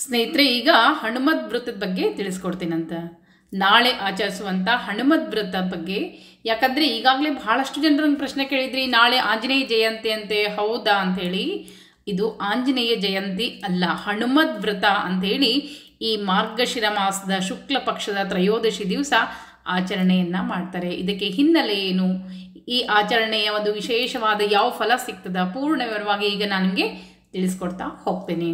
ಸ್ನೇಹಿತರೆ ಈಗ ಹನುಮದ್ ವೃತ್ತದ ಬಗ್ಗೆ ತಿಳಿಸ್ಕೊಡ್ತೀನಂತ ನಾಳೆ ಆಚರಿಸುವಂಥ ಹನುಮದ್ ವೃತ್ತದ ಬಗ್ಗೆ ಯಾಕಂದರೆ ಈಗಾಗಲೇ ಬಹಳಷ್ಟು ಜನರು ನಂಗೆ ಪ್ರಶ್ನೆ ಕೇಳಿದ್ರಿ ನಾಳೆ ಆಂಜನೇಯ ಜಯಂತಿ ಅಂತೆ ಹೌದಾ ಅಂಥೇಳಿ ಇದು ಆಂಜನೇಯ ಜಯಂತಿ ಅಲ್ಲ ಹನುಮದ್ ವ್ರತ ಅಂಥೇಳಿ ಈ ಮಾರ್ಗಶಿರ ಮಾಸದ ಶುಕ್ಲ ಪಕ್ಷದ ತ್ರಯೋದಶಿ ದಿವಸ ಆಚರಣೆಯನ್ನು ಮಾಡ್ತಾರೆ ಇದಕ್ಕೆ ಹಿನ್ನೆಲೆ ಏನು ಈ ಆಚರಣೆಯ ಒಂದು ವಿಶೇಷವಾದ ಯಾವ ಫಲ ಸಿಗ್ತದ ಪೂರ್ಣ ವಿವರವಾಗಿ ಈಗ ನಾನು ನಿಮಗೆ ತಿಳಿಸ್ಕೊಡ್ತಾ ಹೋಗ್ತೇನೆ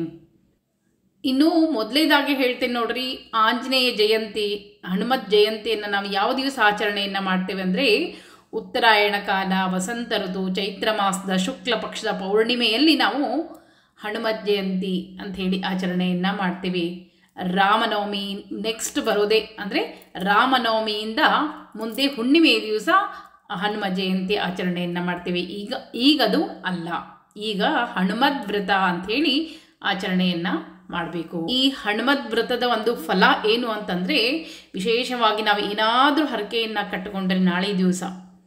ಇನ್ನು ಮೊದಲೇದಾಗಿ ಹೇಳ್ತೇನೆ ನೋಡ್ರಿ ಆಂಜನೇಯ ಜಯಂತಿ ಹನುಮತ್ ಜಯಂತಿಯನ್ನು ನಾವು ಯಾವ ದಿವಸ ಆಚರಣೆಯನ್ನು ಮಾಡ್ತೇವೆ ಅಂದರೆ ಉತ್ತರಾಯಣ ಕಾಲ ವಸಂತ ಋತು ಚೈತ್ರ ಮಾಸದ ಶುಕ್ಲ ಪಕ್ಷದ ಪೌರ್ಣಿಮೆಯಲ್ಲಿ ನಾವು ಹನುಮತ್ ಜಯಂತಿ ಅಂಥೇಳಿ ಆಚರಣೆಯನ್ನು ಮಾಡ್ತೀವಿ ರಾಮನವಮಿ ನೆಕ್ಸ್ಟ್ ಬರೋದೇ ಅಂದರೆ ರಾಮನವಮಿಯಿಂದ ಮುಂದೆ ಹುಣ್ಣಿಮೆಯ ದಿವಸ ಹನುಮ ಜಯಂತಿ ಆಚರಣೆಯನ್ನು ಮಾಡ್ತೀವಿ ಈಗ ಈಗದು ಅಲ್ಲ ಈಗ ಹನುಮದ್ ವ್ರತ ಅಂಥೇಳಿ ಆಚರಣೆಯನ್ನು ಮಾಡಬೇಕು ಈ ಹನುಮದ್ ವ್ರತದ ಒಂದು ಫಲ ಏನು ಅಂತಂದರೆ ವಿಶೇಷವಾಗಿ ನಾವು ಏನಾದರೂ ಹರಕೆಯನ್ನು ಕಟ್ಟಿಕೊಂಡ್ರೆ ನಾಳೆ ದಿವಸ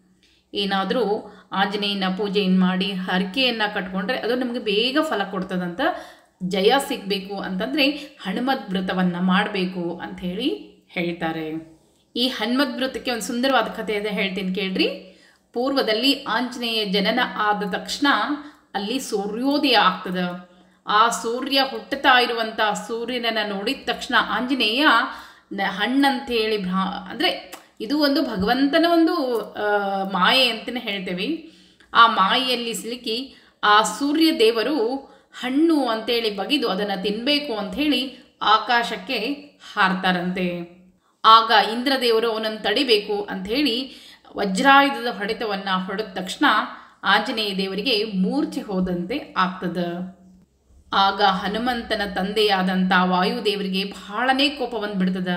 ಏನಾದರೂ ಆಂಜನೇಯನ ಪೂಜೆಯನ್ನು ಮಾಡಿ ಹರಕೆಯನ್ನು ಕಟ್ಕೊಂಡ್ರೆ ಅದು ನಮಗೆ ಬೇಗ ಫಲ ಕೊಡ್ತದಂತ ಜಯ ಸಿಗಬೇಕು ಅಂತಂದರೆ ಹನುಮದ್ ವ್ರತವನ್ನು ಮಾಡಬೇಕು ಅಂಥೇಳಿ ಹೇಳ್ತಾರೆ ಈ ಹನುಮದ್ ವ್ರತಕ್ಕೆ ಒಂದು ಸುಂದರವಾದ ಕಥೆ ಇದೆ ಹೇಳ್ತೀನಿ ಕೇಳ್ರಿ ಪೂರ್ವದಲ್ಲಿ ಆಂಜನೇಯ ಜನನ ಆದ ತಕ್ಷಣ ಅಲ್ಲಿ ಸೂರ್ಯೋದಯ ಆಗ್ತದೆ ಆ ಸೂರ್ಯ ಹುಟ್ಟುತ್ತಾ ಇರುವಂಥ ಸೂರ್ಯನನ್ನು ನೋಡಿದ ತಕ್ಷಣ ಆಂಜನೇಯ ನ- ಹಣ್ಣಂತೇಳಿ ಭ್ರಾ ಅಂದರೆ ಇದು ಒಂದು ಭಗವಂತನ ಒಂದು ಆ, ಮಾಯೆ ಅಂತಲೇ ಹೇಳ್ತೇವೆ ಆ ಮಾಯೆಯಲ್ಲಿ ಸಿಲುಕಿ ಆ ಸೂರ್ಯ ದೇವರು ಹಣ್ಣು ಅಂತೇಳಿ ಬಗಿದು ಅದನ್ನು ತಿನ್ನಬೇಕು ಅಂಥೇಳಿ ಆಕಾಶಕ್ಕೆ ಹಾರ್ತಾರಂತೆ ಆಗ ಇಂದ್ರದೇವರು ಅವನನ್ನು ತಡಿಬೇಕು ಅಂಥೇಳಿ ವಜ್ರಾಯುಧದ ಹೊಡೆತವನ್ನು ಹೊಡೆದ ತಕ್ಷಣ ಆಂಜನೇಯ ದೇವರಿಗೆ ಮೂರ್ಛೆ ಹೋದಂತೆ ಆಗ್ತದೆ ಆಗ ಹನುಮಂತನ ತಂದೆಯಾದಂಥ ವಾಯುದೇವರಿಗೆ ಬಹಳನೇ ಕೋಪ ಬಂದ್ಬಿಡ್ತದ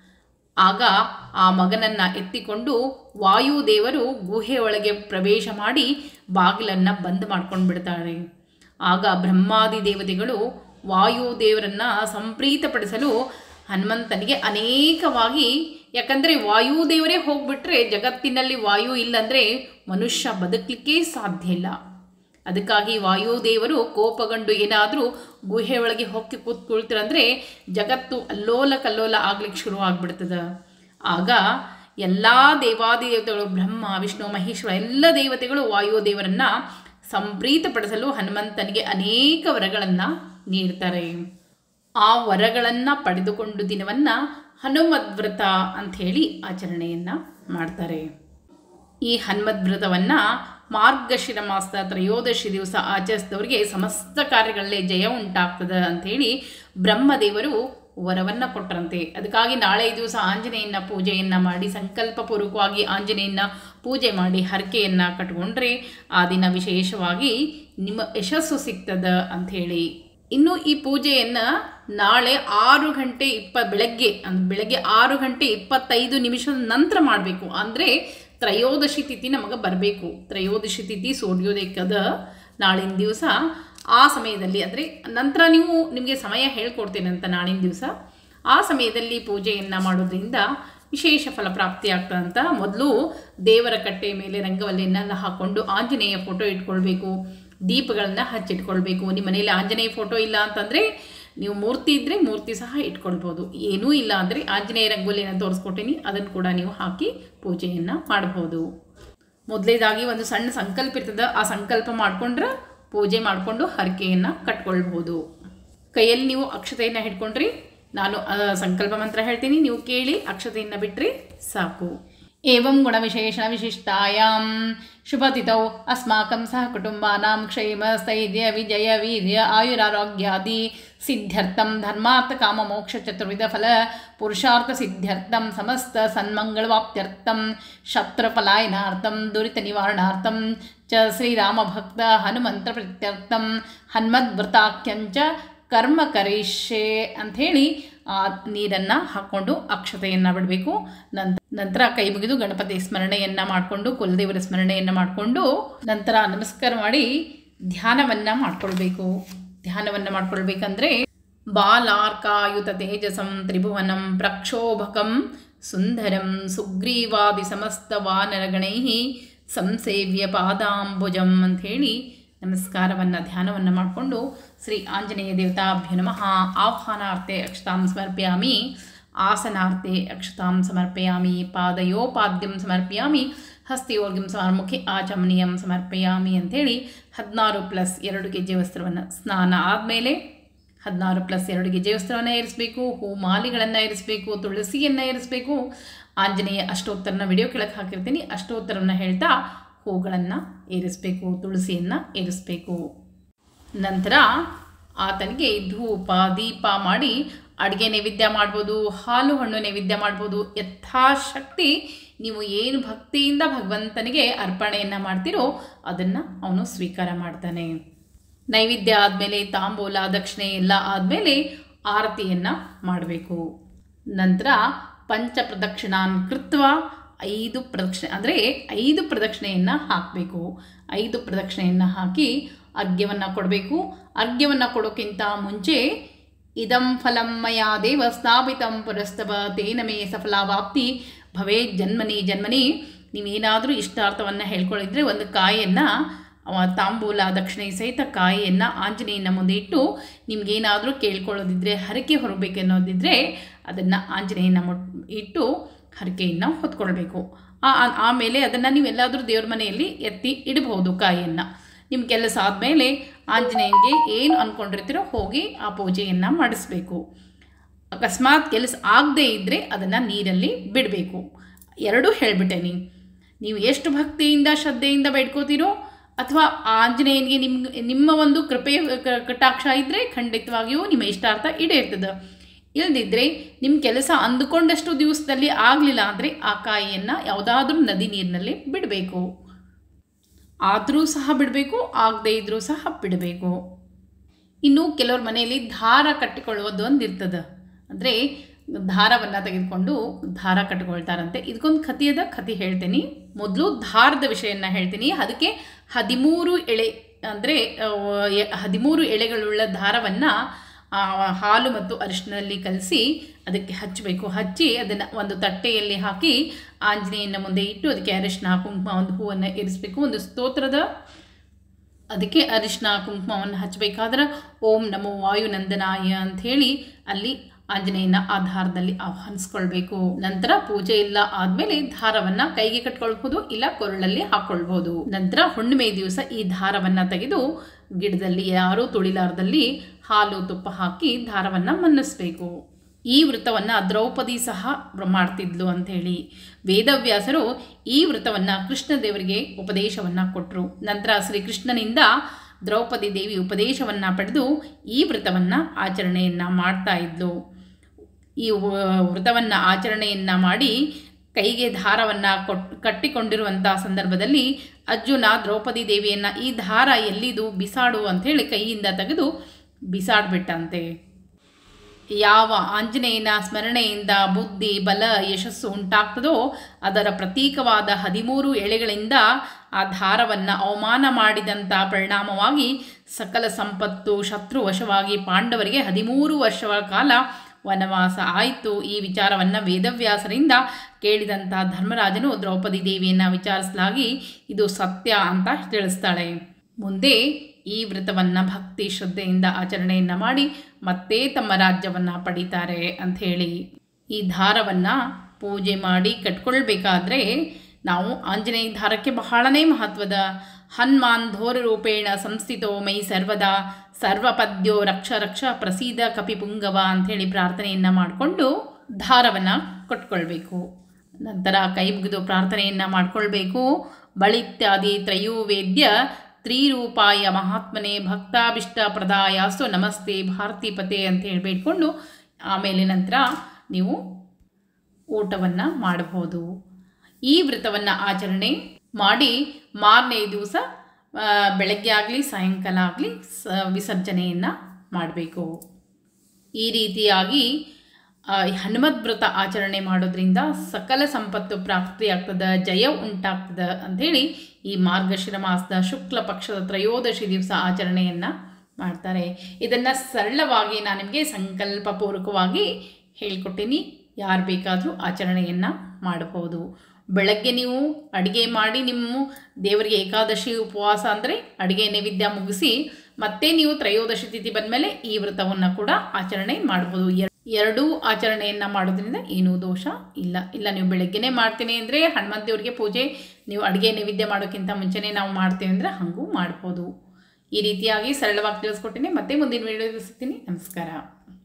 ಆಗ ಆ ಮಗನನ್ನ ಎತ್ತಿಕೊಂಡು ವಾಯುದೇವರು ಗುಹೆ ಒಳಗೆ ಪ್ರವೇಶ ಮಾಡಿ ಬಾಗಿಲನ್ನು ಬಂದ್ ಮಾಡ್ಕೊಂಡು ಬಿಡ್ತಾರೆ ಆಗ ಬ್ರಹ್ಮಾದಿ ದೇವತೆಗಳು ವಾಯುದೇವರನ್ನ ಸಂಪ್ರೀತಪಡಿಸಲು ಹನುಮಂತನಿಗೆ ಅನೇಕವಾಗಿ ಯಾಕಂದರೆ ವಾಯುದೇವರೇ ಹೋಗ್ಬಿಟ್ರೆ ಜಗತ್ತಿನಲ್ಲಿ ವಾಯು ಇಲ್ಲಂದರೆ ಮನುಷ್ಯ ಬದುಕಲಿಕ್ಕೆ ಸಾಧ್ಯ ಇಲ್ಲ ಅದಕ್ಕಾಗಿ ವಾಯುದೇವರು ಕೋಪಗೊಂಡು ಏನಾದರೂ ಗುಹೆ ಒಳಗೆ ಹೋಗಿ ಕೂತ್ಕೊಳ್ತಿರಂದ್ರೆ ಜಗತ್ತು ಅಲ್ಲೋಲ ಕಲ್ಲೋಲ ಆಗ್ಲಿಕ್ಕೆ ಶುರು ಆಗ್ಬಿಡ್ತದ ಆಗ ಎಲ್ಲ ದೇವಾದಿ ದೇವತೆಗಳು ಬ್ರಹ್ಮ ವಿಷ್ಣು ಮಹೇಶ್ವರ ಎಲ್ಲ ದೇವತೆಗಳು ವಾಯುದೇವರನ್ನ ಸಂಪ್ರೀತಪಡಿಸಲು ಹನುಮಂತನಿಗೆ ಅನೇಕ ವರಗಳನ್ನು ನೀಡ್ತಾರೆ ಆ ವರಗಳನ್ನು ಪಡೆದುಕೊಂಡು ದಿನವನ್ನು ಹನುಮದ್ವ್ರತ ಅಂಥೇಳಿ ಆಚರಣೆಯನ್ನು ಮಾಡ್ತಾರೆ ಈ ಹನುಮದ್ ವ್ರತವನ್ನು ಮಾರ್ಗಶಿರ ಮಾಸದ ತ್ರಯೋದಶಿ ದಿವಸ ಆಚರಿಸಿದವರಿಗೆ ಸಮಸ್ತ ಕಾರ್ಯಗಳಲ್ಲೇ ಜಯ ಉಂಟಾಗ್ತದೆ ಅಂಥೇಳಿ ಬ್ರಹ್ಮದೇವರು ವರವನ್ನು ಕೊಟ್ಟರಂತೆ ಅದಕ್ಕಾಗಿ ನಾಳೆ ದಿವಸ ಆಂಜನೇಯನ ಪೂಜೆಯನ್ನು ಮಾಡಿ ಸಂಕಲ್ಪಪೂರ್ವಕವಾಗಿ ಆಂಜನೇಯನ ಪೂಜೆ ಮಾಡಿ ಹರಕೆಯನ್ನು ಕಟ್ಕೊಂಡ್ರೆ ಆ ದಿನ ವಿಶೇಷವಾಗಿ ನಿಮ್ಮ ಯಶಸ್ಸು ಸಿಗ್ತದ ಅಂಥೇಳಿ ಇನ್ನು ಈ ಪೂಜೆಯನ್ನು ನಾಳೆ ಆರು ಗಂಟೆ ಇಪ್ಪ ಬೆಳಗ್ಗೆ ಅಂದ್ರೆ ಬೆಳಗ್ಗೆ ಆರು ಗಂಟೆ ಇಪ್ಪತ್ತೈದು ನಿಮಿಷದ ನಂತರ ಮಾಡಬೇಕು ಅಂದರೆ ತ್ರಯೋದಶಿ ತಿಥಿ ನಮಗೆ ಬರಬೇಕು ತ್ರಯೋದಶಿ ತಿಥಿ ಸೂರ್ಯೋದಯಕ್ಕದ ನಾಳಿನ ದಿವಸ ಆ ಸಮಯದಲ್ಲಿ ಅಂದರೆ ನಂತರ ನೀವು ನಿಮಗೆ ಸಮಯ ಹೇಳ್ಕೊಡ್ತೇನೆ ಅಂತ ನಾಳಿನ ದಿವಸ ಆ ಸಮಯದಲ್ಲಿ ಪೂಜೆಯನ್ನು ಮಾಡೋದ್ರಿಂದ ವಿಶೇಷ ಫಲ ಪ್ರಾಪ್ತಿಯಾಗ್ತದಂತ ಮೊದಲು ದೇವರ ಕಟ್ಟೆ ಮೇಲೆ ರಂಗವಲ್ಲಿನೆಲ್ಲ ಹಾಕ್ಕೊಂಡು ಆಂಜನೇಯ ಫೋಟೋ ಇಟ್ಕೊಳ್ಬೇಕು ದೀಪಗಳನ್ನ ಹಚ್ಚಿಟ್ಕೊಳ್ಬೇಕು ನಿಮ್ಮ ಮನೇಲಿ ಆಂಜನೇಯ ಫೋಟೋ ಇಲ್ಲ ಅಂತಂದರೆ ನೀವು ಮೂರ್ತಿ ಇದ್ದರೆ ಮೂರ್ತಿ ಸಹ ಇಟ್ಕೊಳ್ಬೋದು ಏನೂ ಇಲ್ಲ ಅಂದರೆ ಆಂಜನೇಯ ರಂಗೋಲಿಯನ್ನು ತೋರಿಸ್ಕೊಟ್ಟಿನಿ ಅದನ್ನು ಕೂಡ ನೀವು ಹಾಕಿ ಪೂಜೆಯನ್ನು ಮಾಡಬಹುದು ಮೊದಲೇದಾಗಿ ಒಂದು ಸಣ್ಣ ಸಂಕಲ್ಪ ಇರ್ತದೆ ಆ ಸಂಕಲ್ಪ ಮಾಡಿಕೊಂಡ್ರೆ ಪೂಜೆ ಮಾಡಿಕೊಂಡು ಹರಕೆಯನ್ನು ಕಟ್ಕೊಳ್ಬೋದು ಕೈಯಲ್ಲಿ ನೀವು ಅಕ್ಷತೆಯನ್ನು ಹಿಡ್ಕೊಂಡ್ರಿ ನಾನು ಆ, ಸಂಕಲ್ಪ ಮಂತ್ರ ಹೇಳ್ತೀನಿ ನೀವು ಕೇಳಿ ಅಕ್ಷತೆಯನ್ನು ಬಿಟ್ಟರೆ ಸಾಕು ಏವಂ ಗುಣವಿಶೇಷಣ ವಿಶಿಷ್ಟಾಯಾಂ ಶುಭತಿಥೌ ಅಸ್ಮಾಕಂ ಸಹ ಕುಟುಂಬಾನಾಂ ಕ್ಷೇಮ ಸ್ಥೈರ್ಯ ವಿಜಯ ವೀರ್ಯ ಆಯುರಾರೋಗ್ಯಾದಿ ಸಿದ್ಧ್ಯರ್ಥಂ ಧರ್ಮಾರ್ಥ ಕಾಮ ಮೋಕ್ಷ ಚತುರ್ವಿಧ ಫಲ ಪುರುಷಾರ್ಥ ಸಿದ್ಧ್ಯರ್ಥಂ ಸಮಸ್ತ ಸನ್ಮಂಗಳವಾಪ್ತ್ಯರ್ಥಂ ಶತ್ರುಫಲಾಯನಾರ್ಥಂ ದುರಿತ ನಿವಾರಣಾರ್ಥಂ ಚ ಶ್ರೀರಾಮಭಕ್ತ ಹನುಮಂತ್ರ ಪ್ರೀತ್ಯರ್ಥಂ ಹನ್ಮದ್ವ್ರತಾಖ್ಯಂಚ ಕರ್ಮ ಕರಿಷ್ಯೆ ಅಂಥೇಳಿ ಆ ನೀರನ್ನು ಹಾಕ್ಕೊಂಡು ಅಕ್ಷತೆಯನ್ನು ಬಿಡಬೇಕು ನಂತರ ನಂತರ ಕೈ ಮುಗಿದು ಗಣಪತಿ ಸ್ಮರಣೆಯನ್ನು ಮಾಡಿಕೊಂಡು ಕುಲದೇವರ ಸ್ಮರಣೆಯನ್ನು ಮಾಡಿಕೊಂಡು ನಂತರ ನಮಸ್ಕಾರ ಮಾಡಿ ಧ್ಯಾನವನ್ನು ಮಾಡ್ಕೊಳ್ಬೇಕು ಧ್ಯಾನವನ್ನು ಮಾಡ್ಕೊಳ್ಬೇಕಂದ್ರೆ ಬಾಲಾರ್ಕಾಯುತ ತೇಜಸಂ ತ್ರಿಭುವನಂ ಪ್ರಕ್ಷೋಭಕಂ ಸುಂದರಂ ಸುಗ್ರೀವಾದಿ ಸಮಸ್ತ ವಾನರಗಣೈ ಸಂಸೇವ್ಯ ಪಾದಾಂಬುಜಂ ಅಂಥೇಳಿ ನಮಸ್ಕಾರವನ್ನು ಧ್ಯಾನವನ್ನು ಮಾಡಿಕೊಂಡು ಶ್ರೀ ಆಂಜನೇಯ ದೇವತಾಭ್ಯ ನಮಃ ಆಹ್ವಾನಾರ್ಥೆ ಅಕ್ಷತಾಂ ಸಮರ್ಪಯಾಮಿ ಆಸನಾರ್ಥೆ ಅಕ್ಷತಾಂ ಸಮರ್ಪಯಾಮಿ ಪಾದಯೋಪಾದ್ಯಂ ಸಮರ್ಪಯಾಮಿ ಹಸ್ತಿಯೋರ್ಗಿಂ ಸಮರ್ಮುಖಿ ಆಚಮನೀಯಂ ಸಮರ್ಪಯಾಮಿ ಅಂಥೇಳಿ ಹದಿನಾರು ಪ್ಲಸ್ ಎರಡು ಗೆ ಜೆ ವಸ್ತ್ರವನ್ನು ಸ್ನಾನ ಆದಮೇಲೆ ಹದಿನಾರು ಪ್ಲಸ್ ಎರಡು ಗೆಜೆ ವಸ್ತ್ರವನ್ನು ಏರಿಸಬೇಕು ಹೂ ಮಾಲಿಗಳನ್ನು ಏರಿಸಬೇಕು ತುಳಸಿಯನ್ನು ಏರಿಸಬೇಕು ಆಂಜನೇಯ ಅಷ್ಟೋತ್ತರನ ವಿಡಿಯೋ ಕೆಳಗೆ ಹಾಕಿರ್ತೀನಿ ಅಷ್ಟೋತ್ತರವನ್ನು ಹೇಳ್ತಾ ಹೂಗಳನ್ನು ಏರಿಸಬೇಕು ತುಳಸಿಯನ್ನು ಏರಿಸಬೇಕು ನಂತರ ಆತನಿಗೆ ಧೂಪ ದೀಪ ಮಾಡಿ ಅಡುಗೆ ನೈವೇದ್ಯ ಮಾಡ್ಬೋದು ಹಾಲು ಹಣ್ಣು ನೈವೇದ್ಯ ಮಾಡ್ಬೋದು ಯಥಾಶಕ್ತಿ ನೀವು ಏನು ಭಕ್ತಿಯಿಂದ ಭಗವಂತನಿಗೆ ಅರ್ಪಣೆಯನ್ನು ಮಾಡ್ತೀರೋ ಅದನ್ನು ಅವನು ಸ್ವೀಕಾರ ಮಾಡ್ತಾನೆ ನೈವೇದ್ಯ ಆದಮೇಲೆ ತಾಂಬೂಲ ದಕ್ಷಿಣೆ ಎಲ್ಲ ಆದಮೇಲೆ ಆರತಿಯನ್ನು ಮಾಡಬೇಕು ನಂತರ ಪಂಚ ಪ್ರದಕ್ಷಿಣಾನ್ ಕೃತ್ವ ಐದು ಪ್ರದಕ್ಷಿಣೆ ಅಂದರೆ ಐದು ಪ್ರದಕ್ಷಿಣೆಯನ್ನು ಹಾಕಬೇಕು ಐದು ಪ್ರದಕ್ಷಿಣೆಯನ್ನು ಹಾಕಿ ಅರ್ಘ್ಯವನ್ನು ಕೊಡಬೇಕು ಅರ್ಘ್ಯವನ್ನು ಕೊಡೋಕ್ಕಿಂತ ಮುಂಚೆ ಇದಂ ಫಲಂ ಮಯಾ ದೇವ ಸ್ಥಾಪಿತಂ ಪುರಸ್ತವ ತೇನ ಮೇ ಸಫಲಾವಾಪ್ತಿ ಭವೇ ಜನ್ಮನಿ ಜನ್ಮನಿ ನೀವೇನಾದರೂ ಇಷ್ಟಾರ್ಥವನ್ನು ಹೇಳ್ಕೊಳ್ಳಿದ್ರೆ ಒಂದು ಕಾಯಿಯನ್ನು ಅವ ತಾಂಬೂಲ ದಕ್ಷಿಣೆ ಸಹಿತ ಕಾಯಿಯನ್ನು ಆಂಜನೇಯನ ಮುಂದೆ ಇಟ್ಟು ನಿಮಗೇನಾದರೂ ಕೇಳ್ಕೊಳ್ಳೋದಿದ್ರೆ ಹರಕೆ ಹೊರಬೇಕೆನ್ನೋದಿದ್ರೆ ಅದನ್ನು ಆಂಜನೇಯನ ಮುಟ್ ಇಟ್ಟು ಹರಕೆಯನ್ನು ಹೊತ್ಕೊಳ್ಬೇಕು ಆಮೇಲೆ ಅದನ್ನು ನೀವೆಲ್ಲಾದರೂ ದೇವ್ರ ಮನೆಯಲ್ಲಿ ಎತ್ತಿ ಇಡಬಹುದು ಕಾಯಿಯನ್ನು ನಿಮ್ಮ ಕೆಲಸ ಆದಮೇಲೆ ಆಂಜನೇಯನಿಗೆ ಏನು ಅಂದ್ಕೊಂಡಿರ್ತೀರೋ ಹೋಗಿ ಆ ಪೂಜೆಯನ್ನು ಮಾಡಿಸ್ಬೇಕು ಅಕಸ್ಮಾತ್ ಕೆಲಸ ಆಗದೇ ಇದ್ದರೆ ಅದನ್ನು ನೀರಲ್ಲಿ ಬಿಡಬೇಕು ಎರಡೂ ಹೇಳಿಬಿಟ್ಟೆ ನೀವು ನೀವು ಎಷ್ಟು ಭಕ್ತಿಯಿಂದ ಶ್ರದ್ಧೆಯಿಂದ ಬೇಡ್ಕೋತೀರೋ ಅಥವಾ ಆಂಜನೇಯನಿಗೆ ನಿಮ್ಮ ನಿಮ್ಮ ಒಂದು ಕೃಪೆ ಕಟಾಕ್ಷ ಇದ್ದರೆ ಖಂಡಿತವಾಗಿಯೂ ನಿಮ್ಮ ಇಷ್ಟಾರ್ಥ ಈಡೇರ್ತದೆ ಇಲ್ಲದಿದ್ದರೆ ನಿಮ್ಮ ಕೆಲಸ ಅಂದುಕೊಂಡಷ್ಟು ದಿವಸದಲ್ಲಿ ಆಗಲಿಲ್ಲ ಅಂದರೆ ಆ ಕಾಯಿಯನ್ನು ಯಾವುದಾದ್ರೂ ನದಿ ನೀರಿನಲ್ಲಿ ಬಿಡಬೇಕು ಆದರೂ ಸಹ ಬಿಡಬೇಕು ಆಗದೇ ಇದ್ದರೂ ಸಹ ಬಿಡಬೇಕು ಇನ್ನು ಕೆಲವ್ರ ಮನೆಯಲ್ಲಿ ದಾರ ಕಟ್ಟಿಕೊಳ್ಳುವುದು ಒಂದು ಇರ್ತದೆ ಅಂದರೆ ದಾರವನ್ನು ತೆಗೆದುಕೊಂಡು ದಾರ ಕಟ್ಟಿಕೊಳ್ತಾರಂತೆ ಇದಕ್ಕೊಂದು ಕಥೆಯದ ಕಥೆ ಹೇಳ್ತೀನಿ ಮೊದಲು ದಾರದ ವಿಷಯನ ಹೇಳ್ತೀನಿ ಅದಕ್ಕೆ ಹದಿಮೂರು ಎಳೆ ಅಂದರೆ ಹದಿಮೂರು ಎಳೆಗಳುಳ್ಳ ದಾರವನ್ನು ಹಾಲು ಮತ್ತು ಅರಿಶಿನಲ್ಲಿ ಕಲಸಿ ಅದಕ್ಕೆ ಹಚ್ಚಬೇಕು ಹಚ್ಚಿ ಅದನ್ನು ಒಂದು ತಟ್ಟೆಯಲ್ಲಿ ಹಾಕಿ ಆಂಜನೇಯನ ಮುಂದೆ ಇಟ್ಟು ಅದಕ್ಕೆ ಅರಿಶಿನ ಕುಂಕುಮ ಒಂದು ಹೂವನ್ನು ಇರಿಸಬೇಕು ಒಂದು ಸ್ತೋತ್ರದ ಅದಕ್ಕೆ ಅರಿಶಿನ ಕುಂಕುಮವನ್ನು ಹಚ್ಚಬೇಕಾದ್ರೆ ಓಂ ನಮೋ ವಾಯುನಂದನಾಯ ಅಂಥೇಳಿ ಅಲ್ಲಿ ಆಂಜನೇಯನ ಆ ದಾರದಲ್ಲಿ ಆಹ್ವಾನಿಸ್ಕೊಳ್ಬೇಕು ನಂತರ ಪೂಜೆ ಎಲ್ಲ ಆದಮೇಲೆ ದಾರವನ್ನು ಕೈಗೆ ಕಟ್ಕೊಳ್ಬೋದು ಇಲ್ಲ ಕೊರಳಲ್ಲಿ ಹಾಕೊಳ್ಬೋದು ನಂತರ ಹುಣ್ಣಿಮೆ ದಿವಸ ಈ ದಾರವನ್ನು ತೆಗೆದು ಗಿಡದಲ್ಲಿ ಯಾರೂ ತುಳಿಲಾರದಲ್ಲಿ ಹಾಲು ತುಪ್ಪ ಹಾಕಿ ದಾರವನ್ನು ಮನ್ನಿಸ್ಬೇಕು ಈ ವೃತ್ತವನ್ನು ದ್ರೌಪದಿ ಸಹ ಮಾಡ್ತಿದ್ಲು ಅಂಥೇಳಿ ವೇದವ್ಯಾಸರು ಈ ವೃತ್ತವನ್ನು ಕೃಷ್ಣದೇವರಿಗೆ ಉಪದೇಶವನ್ನು ಕೊಟ್ಟರು ನಂತರ ಶ್ರೀಕೃಷ್ಣನಿಂದ ದ್ರೌಪದಿ ದೇವಿ ಉಪದೇಶವನ್ನು ಪಡೆದು ಈ ವ್ರತವನ್ನು ಆಚರಣೆಯನ್ನು ಮಾಡ್ತಾ ಇದ್ಲು ಈ ವ್ರತವನ್ನು ಆಚರಣೆಯನ್ನು ಮಾಡಿ ಕೈಗೆ ದಾರವನ್ನು ಕೊಟ್ ಕಟ್ಟಿಕೊಂಡಿರುವಂಥ ಸಂದರ್ಭದಲ್ಲಿ ಅರ್ಜುನ ದ್ರೌಪದಿ ದೇವಿಯನ್ನು ಈ ದಾರ ಎಲ್ಲಿದು ಬಿಸಾಡು ಅಂಥೇಳಿ ಕೈಯಿಂದ ತೆಗೆದು ಬಿಸಾಡ್ಬಿಟ್ಟಂತೆ ಯಾವ ಆಂಜನೇಯನ ಸ್ಮರಣೆಯಿಂದ ಬುದ್ಧಿ ಬಲ ಯಶಸ್ಸು ಉಂಟಾಗ್ತದೋ ಅದರ ಪ್ರತೀಕವಾದ ಹದಿಮೂರು ಎಳೆಗಳಿಂದ ಆ ದಾರವನ್ನು ಅವಮಾನ ಮಾಡಿದಂಥ ಪರಿಣಾಮವಾಗಿ ಸಕಲ ಸಂಪತ್ತು ಶತ್ರುವಶವಾಗಿ ಪಾಂಡವರಿಗೆ ಹದಿಮೂರು ವರ್ಷಗಳ ಕಾಲ ವನವಾಸ ಆಯಿತು ಈ ವಿಚಾರವನ್ನು ವೇದವ್ಯಾಸರಿಂದ ಕೇಳಿದಂಥ ಧರ್ಮರಾಜನು ದ್ರೌಪದಿ ದೇವಿಯನ್ನು ವಿಚಾರಿಸಲಾಗಿ ಇದು ಸತ್ಯ ಅಂತ ತಿಳಿಸ್ತಾಳೆ ಮುಂದೆ ಈ ವ್ರತವನ್ನು ಭಕ್ತಿ ಶ್ರದ್ಧೆಯಿಂದ ಆಚರಣೆಯನ್ನು ಮಾಡಿ ಮತ್ತೆ ತಮ್ಮ ರಾಜ್ಯವನ್ನು ಪಡೀತಾರೆ ಅಂಥೇಳಿ ಈ ದಾರವನ್ನು ಪೂಜೆ ಮಾಡಿ ಕಟ್ಕೊಳ್ಬೇಕಾದ್ರೆ ನಾವು ಆಂಜನೇಯ ದಾರಕ್ಕೆ ಬಹಳನೇ ಮಹತ್ವದ ಹನುಮಾನ್ ಧೋರ ರೂಪೇಣ ಸಂಸ್ಥಿತೋ ಮೈ ಸರ್ವದಾ ಸರ್ವಪದ್ಯೋ ರಕ್ಷ ರಕ್ಷ ಪ್ರಸೀದ ಕಪಿಪುಂಗವ ಅಂಥೇಳಿ ಪ್ರಾರ್ಥನೆಯನ್ನು ಮಾಡಿಕೊಂಡು ದಾರವನ್ನು ಕಟ್ಕೊಳ್ಬೇಕು ನಂತರ ಕೈ ಮುಗಿದು ಪ್ರಾರ್ಥನೆಯನ್ನು ಮಾಡಿಕೊಳ್ಬೇಕು ಬಳಿತ್ಯಾದಿ ತ್ರಯೋವೇದ್ಯ ತ್ರಿರೂಪಾಯ ಮಹಾತ್ಮನೆ ಭಕ್ತಾಭಿಷ್ಟ ಪ್ರದಾಯಾಸ್ತು ನಮಸ್ತೆ ಭಾರತೀಪತೆ ಅಂತ ಹೇಳಿ ಬೇಡ್ಕೊಂಡು ಆಮೇಲೆ ನಂತರ ನೀವು ಊಟವನ್ನು ಮಾಡಬಹುದು ಈ ವ್ರತವನ್ನು ಆಚರಣೆ ಮಾಡಿ ಮಾರನೇ ದಿವಸ ಬೆಳಗ್ಗೆ ಆಗಲಿ ಸಾಯಂಕಾಲ ಆಗಲಿ ಸ ವಿಸರ್ಜನೆಯನ್ನು ಮಾಡಬೇಕು ಈ ರೀತಿಯಾಗಿ ಹನುಮದ್ ವ್ರತ ಆಚರಣೆ ಮಾಡೋದ್ರಿಂದ ಸಕಲ ಸಂಪತ್ತು ಪ್ರಾಪ್ತಿಯಾಗ್ತದೆ ಜಯ ಉಂಟಾಗ್ತದೆ ಅಂಥೇಳಿ ಈ ಮಾರ್ಗಶಿರ ಮಾಸದ ಶುಕ್ಲ ಪಕ್ಷದ ತ್ರಯೋದಶಿ ದಿವಸ ಆಚರಣೆಯನ್ನು ಮಾಡ್ತಾರೆ ಇದನ್ನು ಸರಳವಾಗಿ ನಾನು ನಿಮಗೆ ಸಂಕಲ್ಪಪೂರ್ವಕವಾಗಿ ಹೇಳ್ಕೊಟ್ಟಿನಿ ಯಾರು ಬೇಕಾದರೂ ಆಚರಣೆಯನ್ನು ಮಾಡಬಹುದು ಬೆಳಗ್ಗೆ ನೀವು ಅಡುಗೆ ಮಾಡಿ ನಿಮ್ಮ ದೇವರಿಗೆ ಏಕಾದಶಿ ಉಪವಾಸ ಅಂದರೆ ಅಡುಗೆ ನೈವೇದ್ಯ ಮುಗಿಸಿ ಮತ್ತೆ ನೀವು ತ್ರಯೋದಶಿ ತಿಥಿ ಬಂದಮೇಲೆ ಈ ವ್ರತವನ್ನು ಕೂಡ ಆಚರಣೆ ಮಾಡ್ಬೋದು ಎರ್- ಎರಡೂ ಆಚರಣೆಯನ್ನು ಮಾಡೋದ್ರಿಂದ ಏನೂ ದೋಷ ಇಲ್ಲ ಇಲ್ಲ ನೀವು ಬೆಳಗ್ಗೆನೇ ಮಾಡ್ತೀನಿ ಅಂದರೆ ಹನುಮಂತ ದೇವ್ರಿಗೆ ಪೂಜೆ ನೀವು ಅಡುಗೆ ನೈವೇದ್ಯ ಮಾಡೋಕ್ಕಿಂತ ಮುಂಚೆನೇ ನಾವು ಮಾಡ್ತೀವಿ ಅಂದರೆ ಹಾಗೂ ಮಾಡ್ಬೋದು ಈ ರೀತಿಯಾಗಿ ಸರಳವಾಗಿ ತಿಳಿಸ್ಕೊಟ್ಟಿನಿ ಮತ್ತೆ ಮುಂದಿನ ವೀಡಿಯೋ ಸಿಗ್ತೀನಿ ನಮಸ್ಕಾರ